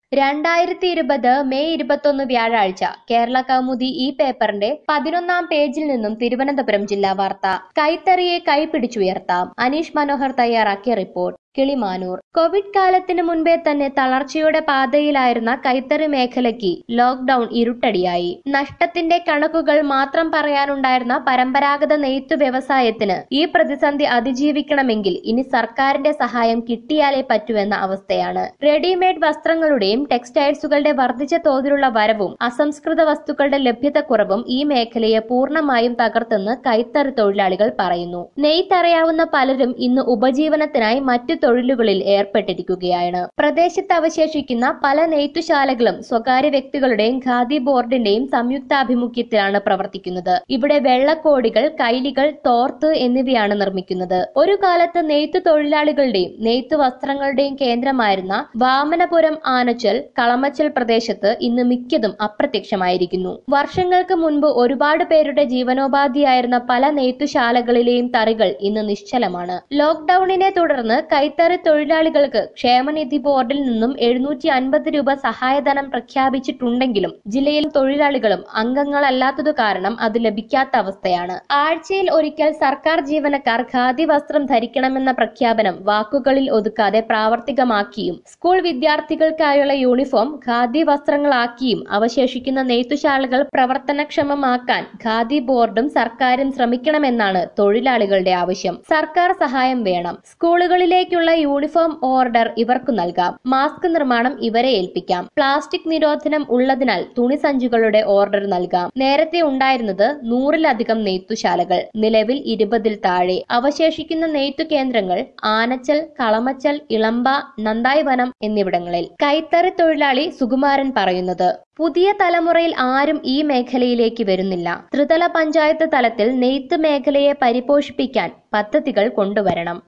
രണ്ടായിരത്തി ഇരുപത് മെയ് ഇരുപത്തൊന്ന് വ്യാഴാഴ്ച കേരള കൗമുദി ഈ പേപ്പറിന്റെ പതിനൊന്നാം പേജിൽ നിന്നും തിരുവനന്തപുരം ജില്ലാ വാർത്ത കൈത്തറിയെ കൈപിടിച്ചുയർത്താം അനീഷ് മനോഹർ തയ്യാറാക്കിയ റിപ്പോർട്ട് കിളിമാനൂർ കോവിഡ് കാലത്തിന് മുൻപേ തന്നെ തളർച്ചയുടെ പാതയിലായിരുന്ന കൈത്തറി മേഖലയ്ക്ക് ലോക്ഡൌൺ ഇരുട്ടടിയായി നഷ്ടത്തിന്റെ കണക്കുകൾ മാത്രം പറയാനുണ്ടായിരുന്ന പരമ്പരാഗത നെയ്ത്തു വ്യവസായത്തിന് ഈ പ്രതിസന്ധി അതിജീവിക്കണമെങ്കിൽ ഇനി സർക്കാരിന്റെ സഹായം കിട്ടിയാലേ പറ്റൂവെന്ന അവസ്ഥയാണ് റെഡിമെയ്ഡ് വസ്ത്രങ്ങളുടെയും ടെക്സ്റ്റൈൽസുകളുടെ വർദ്ധിച്ച തോതിലുള്ള വരവും അസംസ്കൃത വസ്തുക്കളുടെ ലഭ്യതക്കുറവും ഈ മേഖലയെ പൂർണ്ണമായും തകർത്തെന്ന് കൈത്തറി തൊഴിലാളികൾ പറയുന്നു നെയ്ത്തറിയാവുന്ന പലരും ഇന്ന് ഉപജീവനത്തിനായി മറ്റു തൊഴിലുകളിൽ ഏർപ്പെട്ടിരിക്കുകയാണ് പ്രദേശത്ത് അവശേഷിക്കുന്ന പല നെയ്ത്തുശാലകളും സ്വകാര്യ വ്യക്തികളുടെയും ഖാദി ബോർഡിന്റെയും സംയുക്താഭിമുഖ്യത്തിലാണ് പ്രവർത്തിക്കുന്നത് ഇവിടെ വെള്ളക്കോടികൾ കൈലികൾ തോർത്ത് എന്നിവയാണ് നിർമ്മിക്കുന്നത് ഒരു കാലത്ത് നെയ്ത്തു തൊഴിലാളികളുടെയും നെയ്ത്തു വസ്ത്രങ്ങളുടെയും കേന്ദ്രമായിരുന്ന വാമനപുരം ആനച്ചൽ കളമച്ചൽ പ്രദേശത്ത് ഇന്ന് മിക്കതും അപ്രത്യക്ഷമായിരിക്കുന്നു വർഷങ്ങൾക്ക് മുൻപ് ഒരുപാട് പേരുടെ ജീവനോപാധിയായിരുന്ന പല നെയ്ത്തുശാലകളിലെയും തറികൾ ഇന്ന് നിശ്ചലമാണ് ലോക്ഡൌണിനെ തുടർന്ന് കൈത്തറി തൊഴിലാളികൾക്ക് ക്ഷേമനിധി ബോർഡിൽ നിന്നും എഴുന്നൂറ്റി അൻപത് രൂപ സഹായധനം പ്രഖ്യാപിച്ചിട്ടുണ്ടെങ്കിലും ജില്ലയിൽ തൊഴിലാളികളും അംഗങ്ങളല്ലാത്തതു കാരണം അത് ലഭിക്കാത്ത അവസ്ഥയാണ് ആഴ്ചയിൽ ഒരിക്കൽ സർക്കാർ ജീവനക്കാർ ഖാദി വസ്ത്രം ധരിക്കണമെന്ന പ്രഖ്യാപനം വാക്കുകളിൽ ഒതുക്കാതെ പ്രാവർത്തികമാക്കിയും സ്കൂൾ വിദ്യാർത്ഥികൾക്കായുള്ള യൂണിഫോം ഖാദി വസ്ത്രങ്ങളാക്കിയും അവശേഷിക്കുന്ന നെയ്ത്തുശാലകൾ പ്രവർത്തനക്ഷമമാക്കാൻ ഖാദി ബോർഡും സർക്കാരും ശ്രമിക്കണമെന്നാണ് തൊഴിലാളികളുടെ ആവശ്യം സർക്കാർ സഹായം വേണം സ്കൂളുകളിലേക്കുള്ള യൂണിഫോം ഓർഡർ ഇവർക്ക് നൽകാം മാസ്ക് നിർമ്മാണം ഇവരെ ഏൽപ്പിക്കാം പ്ലാസ്റ്റിക് നിരോധനം ഉള്ളതിനാൽ തുണിസഞ്ചികളുടെ ഓർഡർ നൽകാം നേരത്തെ ഉണ്ടായിരുന്നത് നൂറിലധികം നെയ്ത്തുശാലകൾ നിലവിൽ ഇരുപതിൽ താഴെ അവശേഷിക്കുന്ന നെയ്ത്തു കേന്ദ്രങ്ങൾ ആനച്ചൽ കളമച്ചൽ ഇളമ്പ നന്ദായിവനം എന്നിവിടങ്ങളിൽ കൈത്തറി തൊഴിലാളി സുകുമാരൻ പറയുന്നത് പുതിയ തലമുറയിൽ ആരും ഈ മേഖലയിലേക്ക് വരുന്നില്ല ത്രിതല പഞ്ചായത്ത് തലത്തിൽ നെയ്ത്ത് മേഖലയെ പരിപോഷിപ്പിക്കാൻ പദ്ധതികൾ കൊണ്ടുവരണം